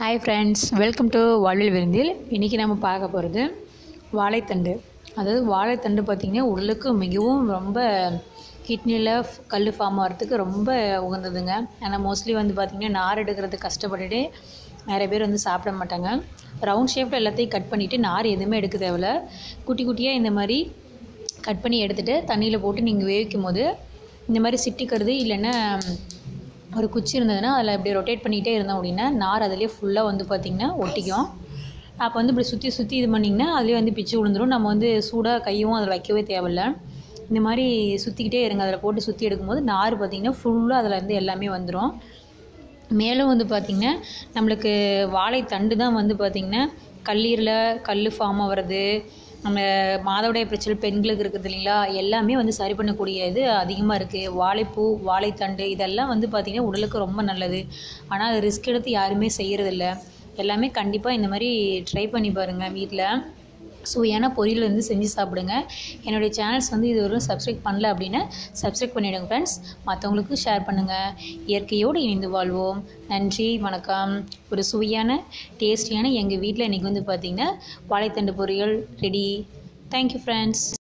hi friends welcome to வாழ்வில் விருந்தில் இன்றைக்கி நம்ம பார்க்க போகிறது வாழைத்தண்டு அதாவது வாழைத்தண்டு பார்த்திங்கன்னா உடலுக்கு மிகவும் ரொம்ப கிட்னியில் கல் ஃபார்ம் ஆகிறதுக்கு ரொம்ப உகந்ததுங்க ஆனால் மோஸ்ட்லி வந்து பார்த்திங்கன்னா நார் எடுக்கிறது கஷ்டப்பட்டுட்டு நிறைய பேர் வந்து சாப்பிட மாட்டாங்க ரவுண்ட் ஷேப்பில் எல்லாத்தையும் கட் பண்ணிவிட்டு நார் எதுவுமே எடுக்க தேவையில்ல குட்டி குட்டியாக இந்த மாதிரி கட் பண்ணி எடுத்துகிட்டு தண்ணியில் போட்டு நீங்கள் வேவிக்கும் போது இந்த மாதிரி சிட்டிக்கிறது இல்லைன்னா ஒரு குச்சி இருந்ததுன்னா அதில் இப்படி ரொட்டேட் பண்ணிகிட்டே இருந்தோம் அப்படின்னா நார் அதிலே ஃபுல்லாக வந்து பார்த்திங்கன்னா ஒட்டிக்கும் அப்போ வந்து இப்படி சுற்றி சுற்றி இது பண்ணிங்கன்னா அதுலேயே வந்து பிச்சு விழுந்துரும் நம்ம வந்து சூடாக கையும் அதில் வைக்கவே தேவையில்ல இந்த மாதிரி சுற்றிக்கிட்டே இருங்க அதில் போட்டு சுற்றி எடுக்கும்போது நார் பார்த்திங்கன்னா ஃபுல்லாக அதில் இருந்து எல்லாமே வந்துடும் மேலும் வந்து பார்த்திங்கன்னா நம்மளுக்கு வாழைத்தண்டு தான் வந்து பார்த்திங்கன்னா கல்லீரல கல் ஃபார்ம் ஆகிறது நம்ம மாதவிடாய் பிரச்சனை பெண்களுக்கு இருக்குது இல்லைங்களா எல்லாமே வந்து சரி பண்ணக்கூடிய இது அதிகமாக இருக்குது வாழைப்பூ வாழைத்தண்டு இதெல்லாம் வந்து பார்த்திங்கன்னா உடலுக்கு ரொம்ப நல்லது ஆனால் அது ரிஸ்க் எடுத்து யாருமே செய்கிறதில்ல எல்லாமே கண்டிப்பாக இந்த மாதிரி ட்ரை பண்ணி பாருங்கள் வீட்டில் சுவையான பொரியல் வந்து செஞ்சு சாப்பிடுங்க என்னுடைய சேனல்ஸ் வந்து இது வரைக்கும் சப்ஸ்கிரைப் பண்ணல அப்படின்னா சப்ஸ்கிரைப் பண்ணிவிடுங்க ஃப்ரெண்ட்ஸ் மற்றவங்களுக்கு ஷேர் பண்ணுங்கள் இயற்கையோடு இணைந்து வாழ்வோம் நன்றி வணக்கம் ஒரு சுவையான டேஸ்டியான எங்கள் வீட்டில் இன்றைக்கி வந்து பார்த்திங்கன்னா வாழைத்தண்டு பொரியல் ரெடி தேங்க்யூ ஃப்ரெண்ட்ஸ்